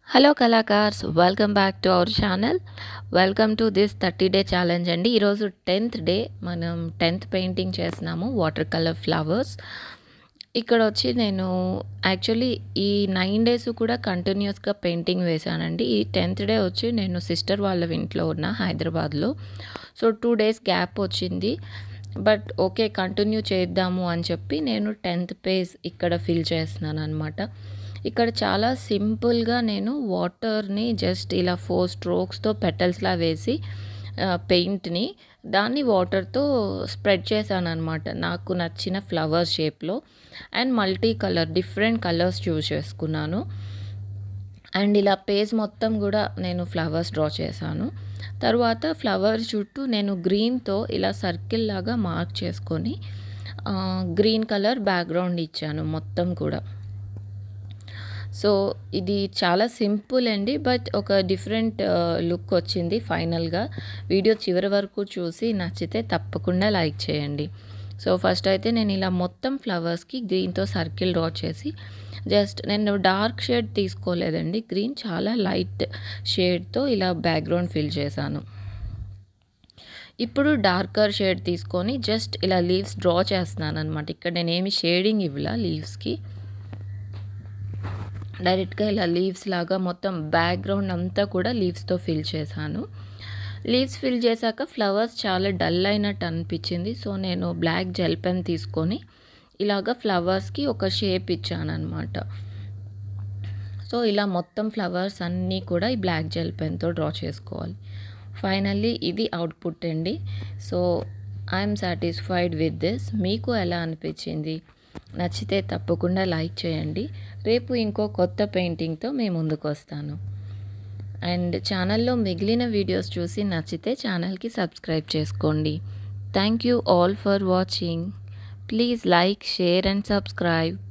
hello కళాకార్స్ welcome back to our channel welcome to this thirty day challenge అండి ఈరోజు tenth day మనం tenth painting చేస్తున్నాము water colour flowers ఇక్కడ వచ్చి నేను యాక్చువల్లీ ఈ నైన్ డేస్ కూడా కంటిన్యూస్గా పెయింటింగ్ వేశానండి ఈ టెన్త్ డే వచ్చి నేను సిస్టర్ వాళ్ళ ఇంట్లో ఉన్న హైదరాబాద్లో సో టూ డేస్ గ్యాప్ వచ్చింది బట్ ఓకే కంటిన్యూ చేద్దాము అని చెప్పి నేను టెన్త్ పేజ్ ఇక్కడ ఫిల్ చేస్తున్నాను అనమాట ఇక్కడ చాలా సింపుల్గా నేను వాటర్ని జస్ట్ ఇలా ఫోర్ స్ట్రోక్స్తో పెటల్స్లా వేసి పెయింట్ని దాన్ని వాటర్తో స్ప్రెడ్ చేశాను అనమాట నాకు నచ్చిన ఫ్లవర్ షేప్లో and multi colour different colours choose చేసుకున్నాను అండ్ ఇలా పేజ్ మొత్తం కూడా నేను ఫ్లవర్స్ డ్రా చేశాను తర్వాత ఫ్లవర్ చుట్టూ నేను గ్రీన్తో ఇలా సర్కిల్ లాగా మార్క్ చేసుకొని గ్రీన్ కలర్ బ్యాక్గ్రౌండ్ ఇచ్చాను మొత్తం కూడా సో ఇది చాలా సింపుల్ అండి బట్ ఒక డిఫరెంట్ లుక్ వచ్చింది ఫైనల్గా వీడియో చివరి వరకు చూసి నచ్చితే తప్పకుండా లైక్ చేయండి సో ఫస్ట్ అయితే నేను ఇలా మొత్తం ఫ్లవర్స్కి గ్రీన్తో సర్కిల్ డ్రా చేసి జస్ట్ నేను డార్క్ షేడ్ తీసుకోలేదండి గ్రీన్ చాలా లైట్ షేడ్తో ఇలా బ్యాక్గ్రౌండ్ ఫిల్ చేశాను ఇప్పుడు డార్కర్ షేడ్ తీసుకొని జస్ట్ ఇలా లీవ్స్ డ్రా చేస్తున్నాను అనమాట ఇక్కడ నేనేమి షేడింగ్ ఇవ్వలా లీవ్స్కి డైరెక్ట్గా ఇలా లీవ్స్ లాగా మొత్తం బ్యాక్గ్రౌండ్ అంతా కూడా లీవ్స్తో ఫిల్ చేశాను లీవ్స్ ఫిల్ చేశాక ఫ్లవర్స్ చాలా డల్ అయినట్టు అనిపించింది సో నేను బ్లాక్ జెల్ పెన్ తీసుకొని ఇలాగ ఫ్లవర్స్కి ఒక షేప్ ఇచ్చాను అనమాట సో ఇలా మొత్తం ఫ్లవర్స్ అన్నీ కూడా ఈ బ్లాక్ జెల్ పెన్తో డ్రా చేసుకోవాలి ఫైనల్లీ ఇది అవుట్పుట్ అండి so I'm satisfied with this మీకు ఎలా అనిపించింది నచ్చితే తప్పకుండా లైక్ చేయండి రేపు ఇంకో కొత్త పెయింటింగ్తో మేము ముందుకు వస్తాను అండ్ ఛానల్లో మిగిలిన వీడియోస్ చూసి నచ్చితే ఛానల్కి సబ్స్క్రైబ్ చేసుకోండి thank you all for watching please like share and subscribe